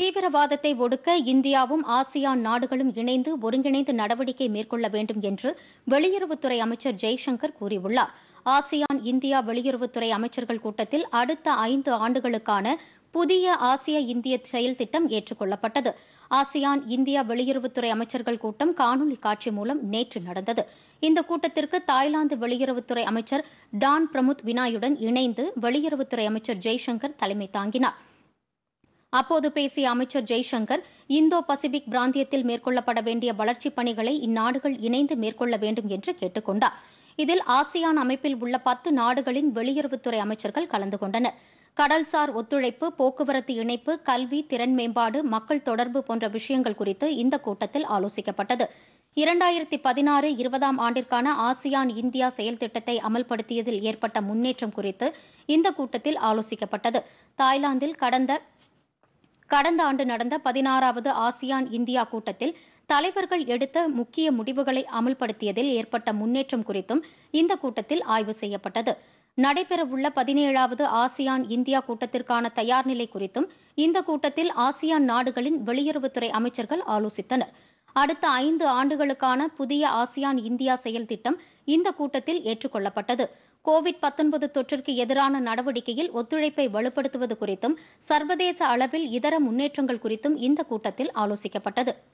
தீவிரவாதத்தை ஒடுக்க இந்தியாவும் ஆசியான் நாடுகளும் இணைந்து ஒருங்கிணைந்து நடவடிக்கை மேற்கொள்ள வேண்டும் என்று வெளியுறவுத்துறை அமைச்சர் ஜெய்சங்கர் கூறியுள்ளார் ஆசியான் இந்தியா வெளியுறவுத்துறை அமைச்சர்கள் கூட்டத்தில் அடுத்த ஐந்து ஆண்டுகளுக்கான புதிய ஆசிய இந்திய செயல் திட்டம் ஏற்றுக்கொள்ளப்பட்டது ஆசியான் இந்தியா வெளியுறவுத்துறை அமைச்சர்கள் கூட்டம் காணொலி காட்சி மூலம் நேற்று நடந்தது இந்த கூட்டத்திற்கு தாய்லாந்து வெளியுறவுத்துறை அமைச்சர் டான் பிரமுத் வினாயுடன் இணைந்து வெளியுறவுத்துறை அமைச்சர் ஜெய்சங்கர் தலைமை தாங்கினார் அப்போது பேசிய அமைச்சர் ஜெய்சங்கர் இந்தோ பசிபிக் பிராந்தியத்தில் மேற்கொள்ளப்பட வேண்டிய வளர்ச்சிப் பணிகளை இந்நாடுகள் இணைந்து மேற்கொள்ள வேண்டும் என்று கேட்டுக் கொண்டார் இதில் ஆசியான் அமைப்பில் உள்ள பத்து நாடுகளின் வெளியுறவுத்துறை அமைச்சர்கள் கலந்து கொண்டனர் கடல்சார் ஒத்துழைப்பு போக்குவரத்து இணைப்பு கல்வி திறன் மேம்பாடு மக்கள் தொடர்பு போன்ற விஷயங்கள் குறித்து இந்த கூட்டத்தில் ஆலோசிக்கப்பட்டது இரண்டாயிரத்தி பதினாறு இருபதாம் ஆண்டிற்கான ஆசியான் இந்தியா செயல் திட்டத்தை அமல்படுத்தியதில் ஏற்பட்ட முன்னேற்றம் குறித்து இந்த கூட்டத்தில் ஆலோசிக்கப்பட்டது தாய்லாந்தில் கடந்த கடந்த ஆண்டு நடந்த பதினாறாவது ஆசியான் இந்தியா கூட்டத்தில் தலைவர்கள் எடுத்த முக்கிய முடிவுகளை அமல்படுத்தியதில் ஏற்பட்ட முன்னேற்றம் குறித்தும் இந்த கூட்டத்தில் ஆய்வு செய்யப்பட்டது நடைபெறவுள்ள பதினேழாவது ஆசியான் இந்தியா கூட்டத்திற்கான தயார்நிலை குறித்தும் இந்த கூட்டத்தில் ஆசியான் நாடுகளின் வெளியுறவுத்துறை அமைச்சர்கள் ஆலோசித்தனர் அடுத்த ஐந்து ஆண்டுகளுக்கான புதிய ஆசியான் இந்தியா செயல் திட்டம் இந்த கூட்டத்தில் ஏற்றுக்கொள்ளப்பட்டது கோவிட் 19 தொற்றிற்கு எதிரான நடவடிக்கையில் ஒத்துழைப்பை வலுப்படுத்துவது குறித்தும் சர்வதேச அளவில் இதர முன்னேற்றங்கள் குறித்தும் இந்த கூட்டத்தில் ஆலோசிக்கப்பட்டது